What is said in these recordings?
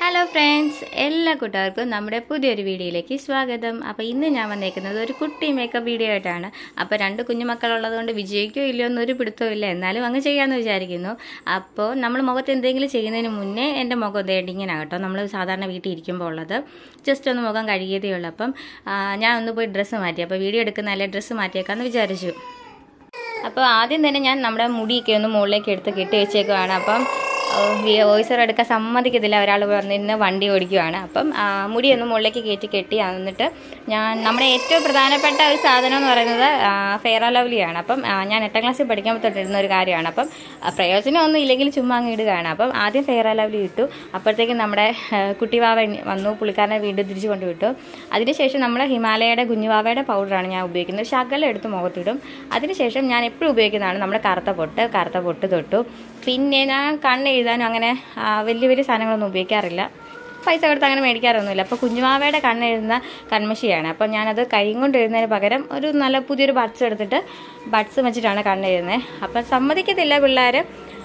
hello friends എല്ലാ കൂട്ടുകാർക്കും നമ്മുടെ പുതിയൊരു വീഡിയോയിലേക്ക് സ്വാഗതം അപ്പോൾ ഇന്ന് ഞാൻ വന്നേക്കുന്നത് ഒരു കുട്ടി മേക്കപ്പ് വീഡിയോ ആയിട്ടാണ് അപ്പോൾ രണ്ട് കുഞ്ഞുമക്കളുള്ളതുകൊണ്ട് വിജയിക്കോ ഇല്ലയോ എന്നൊരു പിടുത്തവും ഇല്ല എന്നാലും അങ്ങ് ചെയ്യാമെന്ന് വിചാരിക്കുന്നു അപ്പോൾ നമ്മൾ മുഖത്ത് എന്തെങ്കിലും ചെയ്യുന്നതിന് മുന്നേ എൻ്റെ മുഖം ദേണ്ടിങ്ങനെ കേട്ടോ നമ്മൾ സാധാരണ വീട്ടിൽ ഇരിക്കുമ്പോൾ ഉള്ളത് ജസ്റ്റ് ഒന്ന് മുഖം കഴുകിയതേ ഉള്ളൂ അപ്പം ആ, ഞാൻ ഒന്ന് പോയി ഡ്രസ്സ് മാറ്റി അപ്പോൾ വീഡിയോ എടുക്കുന്നതല്ലേ ഡ്രസ്സ് മാറ്റിയേക്കാമെന്ന് വിചാരിച്ചു അപ്പോൾ ആദ്യം തന്നെ ഞാൻ നമ്മുടെ മുടിയൊക്കെ ഒന്ന് മുകളിലേക്ക് എടുത്ത് കെട്ടി വെച്ചേക്കുവാണ് അപ്പം വോയിസർ എടുക്കാൻ സമ്മതിക്കത്തില്ല ഒരാൾ വന്നിരുന്ന് വണ്ടി ഓടിക്കുവാണ് അപ്പം ആ, മുടി ഒന്ന് മുകളിലേക്ക് കയറ്റി കെട്ടി എന്നിട്ട് ഞാൻ നമ്മുടെ ഏറ്റവും പ്രധാനപ്പെട്ട ഒരു സാധനം എന്ന് പറയുന്നത് ഫെയർ ലവ്ലിയാണ് അപ്പം ആ, ഞാൻ എട്ടാം ക്ലാസ്സിൽ പഠിക്കുമ്പോൾ തൊട്ടിരുന്ന ഒരു കാര്യമാണ് അപ്പം ആ, പ്രയോജനമൊന്നും ഇല്ലെങ്കിൽ ചുമ്മാ അങ്ങ് ഇടുകയാണ് അപ്പം ആദ്യം ഫെയർ ലവ്ലി ഇട്ടു അപ്പോഴത്തേക്കും നമ്മുടെ ആ, കുട്ടിവാവ വന്നു പുള്ളിക്കാരനെ വീണ്ടും തിരിച്ചു കൊണ്ടുവിട്ടു അതിനുശേഷം നമ്മുടെ ഹിമാലയയുടെ കുഞ്ഞുവാവയുടെ പൗഡറാണ് ഞാൻ ഉപയോഗിക്കുന്നത് ഒരു ശകലം എടുത്ത് മുഖത്തിടും അതിനുശേഷം ഞാൻ എപ്പോഴും ഉപയോഗിക്കുന്നതാണ് നമ്മുടെ കറുത്ത പൊട്ട് കറുത്ത പൊട്ട് തൊട്ടു പിന്നെ ഞാൻ കണ്ണ് എഴുതാനും അങ്ങനെ ആ, വലിയ വലിയ സാധനങ്ങളൊന്നും ഉപയോഗിക്കാറില്ല പൈസ കൊടുത്ത് അങ്ങനെ മേടിക്കാറൊന്നുമില്ല അപ്പോൾ കുഞ്ഞുമാവയുടെ കണ്ണെഴുതുന്ന കൺമഷിയാണ് അപ്പോൾ ഞാനത് കൈ കൊണ്ട് എഴുതുന്നതിന് പകരം ഒരു നല്ല പുതിയൊരു ബഡ്സ് എടുത്തിട്ട് ബഡ്സ് വെച്ചിട്ടാണ് കണ്ണെഴുതുന്നത് അപ്പം സമ്മതിക്കത്തില്ല പിള്ളേർ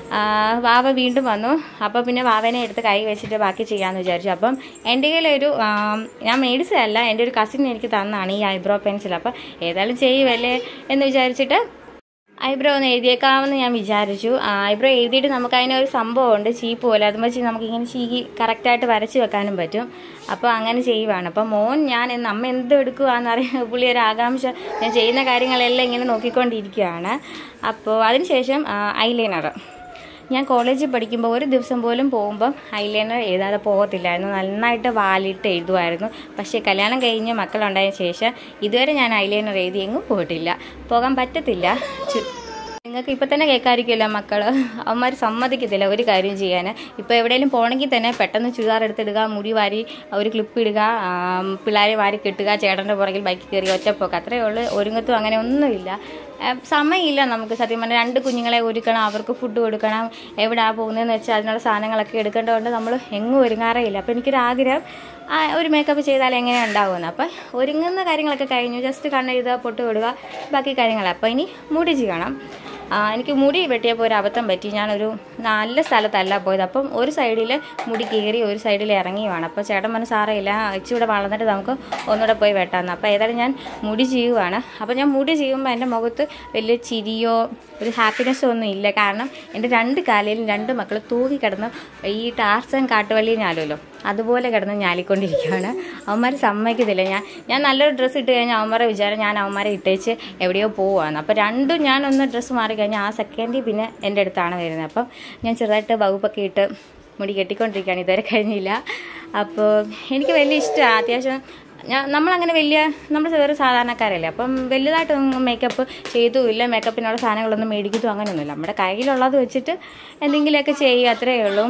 വാവ വീണ്ടും വന്നു അപ്പോൾ പിന്നെ വാവനെ എടുത്ത് കൈ വെച്ചിട്ട് ബാക്കി ചെയ്യാമെന്ന് വിചാരിച്ചു അപ്പം എൻ്റെ കയ്യിലൊരു ആ, ഞാൻ മേടിച്ചതല്ല എൻ്റെ ഒരു കസിൻ എനിക്ക് തന്നാണ് ഈ ഐബ്രോ പെൻസിൽ അപ്പോൾ ഏതായാലും ചെയ്യുമല്ലേ എന്ന് വിചാരിച്ചിട്ട് ഐബ്രോ ഒന്ന് എഴുതിയേക്കാമെന്ന് ഞാൻ വിചാരിച്ചു ഐബ്രോ എഴുതിയിട്ട് നമുക്ക് അതിനൊരു സംഭവമുണ്ട് ചീപ്പ് പോലെ അത് വെച്ച് നമുക്ക് ഇങ്ങനെ ചീകി കറക്റ്റായിട്ട് വരച്ച് വെക്കാനും പറ്റും അപ്പോൾ അങ്ങനെ ചെയ്യുവാണ് അപ്പോൾ മോൻ ഞാൻ ഇന്ന് അമ്മ എന്ത് എടുക്കുകയെന്നറിയാൻ പുള്ളി ഒരു ആകാംക്ഷ ഞാൻ ചെയ്യുന്ന കാര്യങ്ങളെല്ലാം ഇങ്ങനെ നോക്കിക്കൊണ്ടിരിക്കുകയാണ് അപ്പോൾ അതിനുശേഷം ഐലൈനർ ഞാൻ കോളേജിൽ പഠിക്കുമ്പോൾ ഒരു ദിവസം പോലും പോകുമ്പം ഐലൈനർ എഴുതാതെ പോകത്തില്ലായിരുന്നു നന്നായിട്ട് വാലിട്ട് എഴുതുമായിരുന്നു പക്ഷേ കല്യാണം കഴിഞ്ഞ് മക്കളുണ്ടായതിനു ശേഷം ഇതുവരെ ഞാൻ ഐലൈനർ എഴുതി എങ്ങും പോയിട്ടില്ല പോകാൻ പറ്റത്തില്ല ചു- നിങ്ങൾക്ക് ഇപ്പം തന്നെ കേൾക്കാതിരിക്കുമല്ലോ മക്കൾ അവന്മാർ സമ്മതിക്കത്തില്ല ഒരു കാര്യം ചെയ്യാൻ ഇപ്പോൾ എവിടെയെങ്കിലും പോകണമെങ്കിൽ തന്നെ പെട്ടെന്ന് ചുരിദാർ എടുത്തിടുക മുടി വാരി ഒരു ക്ലിപ്പ് ഇടുക ആം, പിള്ളേരെ വാരി കെട്ടുക ചേട്ടൻ്റെ പുറകിൽ ബൈക്കിൽ കയറി ഒറ്റപ്പോക്ക് അത്രയേ ഉള്ളൂ ഒരുങ്ങത്തും അങ്ങനെ ഒന്നുമില്ല ആ, സമയമില്ല നമുക്ക് സത്യം പറഞ്ഞാൽ രണ്ട് കുഞ്ഞുങ്ങളെ ഒരുക്കണം അവർക്ക് ഫുഡ് കൊടുക്കണം എവിടെയാ പോകുന്നതെന്ന് വെച്ചാൽ അതിനുള്ള സാധനങ്ങളൊക്കെ എടുക്കേണ്ടതുകൊണ്ട് നമ്മൾ എങ്ങും ഒരുങ്ങാറേയില്ല അപ്പോൾ എനിക്കൊരു ആഗ്രഹം ആ, ഒരു മേക്കപ്പ് ചെയ്താൽ എങ്ങനെ ഉണ്ടാവുമെന്ന് അപ്പം ഒരുങ്ങുന്ന കാര്യങ്ങളൊക്കെ കഴിഞ്ഞു ജസ്റ്റ് കണ്ണെഴുതുക പൊട്ട് വിടുക ബാക്കി കാര്യങ്ങൾ അപ്പോൾ ഇനി മുടി ചെയ്യണം ആ, എനിക്ക് മുടി വെട്ടിയപ്പോൾ ഒരു അബദ്ധം പറ്റി ഞാനൊരു നല്ല സ്ഥലത്തല്ല പോയത് അപ്പം ഒരു സൈഡിൽ മുടി കയറി ഒരു സൈഡിൽ ഇറങ്ങിയുമാണ് അപ്പോൾ ചേട്ടൻ പറഞ്ഞ സാറയില്ല ഇച്ചിരി വളർന്നിട്ട് നമുക്ക് ഒന്നുകൂടെ പോയി വെട്ടാമെന്ന് അപ്പോൾ ഏതായാലും ഞാൻ മുടി ചെയ്യുവാണ് അപ്പോൾ ഞാൻ മുടി ചെയ്യുമ്പോൾ എൻ്റെ മുഖത്ത് വലിയ ചിരിയോ ഒരു ഹാപ്പിനെസ്സോ ഒന്നും ഇല്ല കാരണം എൻ്റെ രണ്ട് കാലയിലും രണ്ട് മക്കൾ തൂങ്ങി കിടന്ന് ഈ ടാർസൻ കാട്ടുവള്ളി ഞാലുമല്ലോ അതുപോലെ കിടന്ന് ഞാലിക്കൊണ്ടിരിക്കുകയാണ് അവന്മാർ സമ്മതിക്കത്തില്ല ഞാൻ ഞാൻ നല്ലൊരു ഡ്രസ്സ് ഇട്ട് കഴിഞ്ഞാൽ അവന്മാരെ വിചാരം ഞാൻ അവന്മാരെ ഇട്ടേച്ച് എവിടെയോ പോവാണ് അപ്പോൾ രണ്ടും ഞാൻ ഒന്ന് ഡ്രസ്സ് മാറി കഴിഞ്ഞാൽ ആ സെക്കൻഡിൽ പിന്നെ എൻ്റെ അടുത്താണ് വരുന്നത് അപ്പം ഞാൻ ചെറുതായിട്ട് വകുപ്പൊക്കെ ഇട്ട് മുടി കെട്ടിക്കൊണ്ടിരിക്കുകയാണ് ഇതുവരെ കഴിഞ്ഞില്ല അപ്പോൾ എനിക്ക് വലിയ ഇഷ്ടമാണ് അത്യാവശ്യം ഞാൻ നമ്മളങ്ങനെ വലിയ നമ്മൾ വേറെ സാധാരണക്കാരല്ലേ അപ്പം വലുതായിട്ടൊന്നും മേക്കപ്പ് ചെയ്തുമില്ല മേക്കപ്പിനുള്ള സാധനങ്ങളൊന്നും മേടിക്കത്തും അങ്ങനെയൊന്നുമില്ല നമ്മുടെ കയ്യിലുള്ളത് വെച്ചിട്ട് എന്തെങ്കിലുമൊക്കെ ചെയ്യുക അത്രയേ ഉള്ളൂ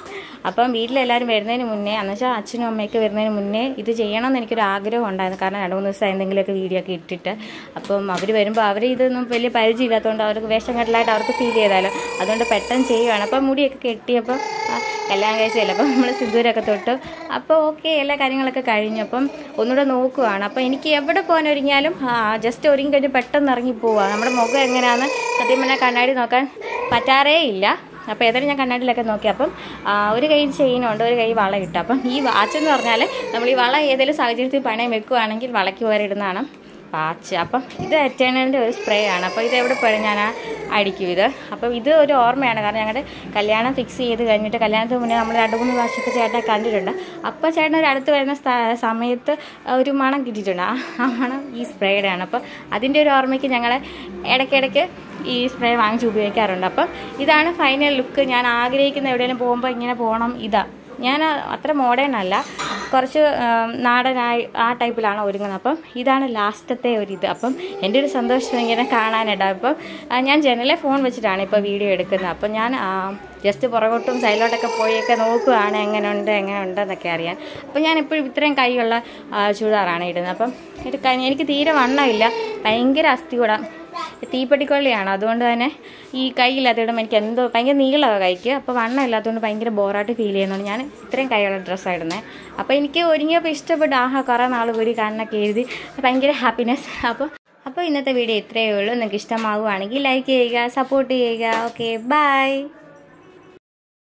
അപ്പം വീട്ടിലെല്ലാവരും വരുന്നതിന് മുന്നേ എന്നുവെച്ചാൽ അച്ഛനും അമ്മയൊക്കെ വരുന്നതിന് മുന്നേ ഇത് ചെയ്യണമെന്ന് എനിക്കൊരു ആഗ്രഹം ഉണ്ടായിരുന്നു കാരണം രണ്ട് മൂന്ന് ദിവസം എന്തെങ്കിലുമൊക്കെ വീഡിയോ ഒക്കെ ഇട്ടിട്ട് അപ്പം അവർ വരുമ്പോൾ അവർ ഇതൊന്നും വലിയ പരിചയമില്ലാത്തതുകൊണ്ട് അവർക്ക് വേഷം കെട്ടലായിട്ട് അവർക്ക് ഫീൽ ചെയ്താലോ അതുകൊണ്ട് പെട്ടെന്ന് ചെയ്യുവാണ് അപ്പം മുടിയൊക്കെ കെട്ടിയപ്പം ആ, കല്യാണം കഴിച്ചതല്ല അപ്പം നമ്മൾ സിന്ദൂരൊക്കെ തൊട്ട് അപ്പോൾ ഓക്കെ എല്ലാ കാര്യങ്ങളൊക്കെ കഴിഞ്ഞു അപ്പം ഒന്നുകൂടെ നോക്കുവാണ് അപ്പം എനിക്ക് എവിടെ പോകാൻ ഒരുങ്ങിയാലും ജസ്റ്റ് ഒരുങ്ങി കഴിഞ്ഞ് പെട്ടെന്ന് ഇറങ്ങി പോവുക നമ്മുടെ മുഖം എങ്ങനെയാണെന്ന് സത്യം പറഞ്ഞാൽ കണ്ണാടി നോക്കാൻ പറ്റാറേ ഇല്ല അപ്പോൾ ഏതായാലും ഞാൻ കണ്ണാടിയിലൊക്കെ നോക്കി അപ്പം ആ, ഒരു കൈ ചെയിനുണ്ട് ഒരു കൈ വള ഇട്ടു അപ്പം ഈ വാച്ച് എന്ന് പറഞ്ഞാൽ നമ്മൾ ഈ വള ഏതെങ്കിലും സാഹചര്യത്തിൽ പണയം വെക്കുകയാണെങ്കിൽ വളയ്ക്ക് വരെ ഇടുന്നതാണ് വാച്ച് അപ്പം ഇത് എറ്റേണലിൻ്റെ ഒരു സ്പ്രേ ആണ് അപ്പോൾ ഇത് എവിടെ പോയാലും ഞാൻ അടിക്കും ഇത് അപ്പം ഇത് ഒരു ഓർമ്മയാണ് കാരണം ഞങ്ങളുടെ കല്യാണം ഫിക്സ് ചെയ്ത് കഴിഞ്ഞിട്ട് കല്യാണത്തിന് മുന്നേ നമ്മൾ രണ്ട് മൂന്ന് പ്രാവശ്യമൊക്കെ ചേട്ടനെ കണ്ടിട്ടുണ്ട് അപ്പോൾ ചേട്ടൻ ഒരു അടുത്ത് വരുന്ന സ്ഥ- സമയത്ത് ഒരു മണം കിട്ടിയിട്ടുണ്ട് ആ ആ മണം ഈ സ്പ്രേയുടെ ആണ് അപ്പം അതിൻ്റെ ഒരു ഓർമ്മയ്ക്ക് ഞങ്ങൾ ഇടയ്ക്കിടയ്ക്ക് ഈ സ്പ്രേ വാങ്ങിച്ച് ഉപയോഗിക്കാറുണ്ട് അപ്പം ഇതാണ് ഫൈനൽ ലുക്ക് ഞാൻ ആഗ്രഹിക്കുന്ന എവിടെയെങ്കിലും പോകുമ്പോൾ ഇങ്ങനെ പോകണം ഇതാ ഞാൻ അത്ര മോഡേൺ അല്ല കുറച്ച് ആം, നാടനായി ആ ടൈപ്പിലാണ് ഒരുങ്ങുന്നത് അപ്പം ഇതാണ് ലാസ്റ്റത്തെ ഒരു ഇത് അപ്പം എൻ്റെ ഒരു സന്തോഷം ഇങ്ങനെ കാണാനുണ്ടാവും അപ്പം ആ, ഞാൻ ജനലെ ഫോൺ വെച്ചിട്ടാണ് ഇപ്പോൾ വീഡിയോ എടുക്കുന്നത് അപ്പം ഞാൻ ജസ്റ്റ് പുറകോട്ടും സൈഡിലോട്ടൊക്കെ പോയൊക്കെ നോക്കുകയാണ് എങ്ങനെയുണ്ട് എങ്ങനെയുണ്ട് എന്നൊക്കെ അറിയാൻ അപ്പം ഞാൻ എപ്പോഴും ഇത്രയും കൈയുള്ള ആ, ചുരിദാറാണ് ഇടുന്നത് അപ്പം ഇത് കഴിഞ്ഞ് എനിക്ക് തീരെ വണ്ണമില്ല ഭയങ്കര അസ്ഥി കൂടാ തീപ്പെട്ടിക്കൊള്ളിയാണ് അതുകൊണ്ട് തന്നെ ഈ കൈയില്ലാത്ത ഇടുമ്പോൾ എനിക്ക് എന്തോ ഭയങ്കര നീളമാണ് കൈക്ക് അപ്പോൾ വണ്ണം ഇല്ലാത്തതുകൊണ്ട് ഭയങ്കര ബോറായിട്ട് ഫീൽ ചെയ്യുന്നുണ്ട് ഞാൻ ഇത്രയും കൈയുള്ള ഡ്രസ്സാണ് ഇടുന്നത് അപ്പോൾ എനിക്ക് ഒരുങ്ങിയപ്പോൾ ഇഷ്ടപ്പെട്ടു ആഹാ കുറേ നാൾ കൂടി കണ്ണൊക്കെ എഴുതി ഭയങ്കര ഹാപ്പിനെസ് അപ്പോൾ അപ്പോൾ ഇന്നത്തെ വീഡിയോ ഇത്രയേ ഉള്ളൂ നിങ്ങൾക്ക് ഇഷ്ടമാവുകയാണെങ്കിൽ ലൈക്ക് ചെയ്യുക സപ്പോർട്ട് ചെയ്യുക ഓക്കെ ബൈ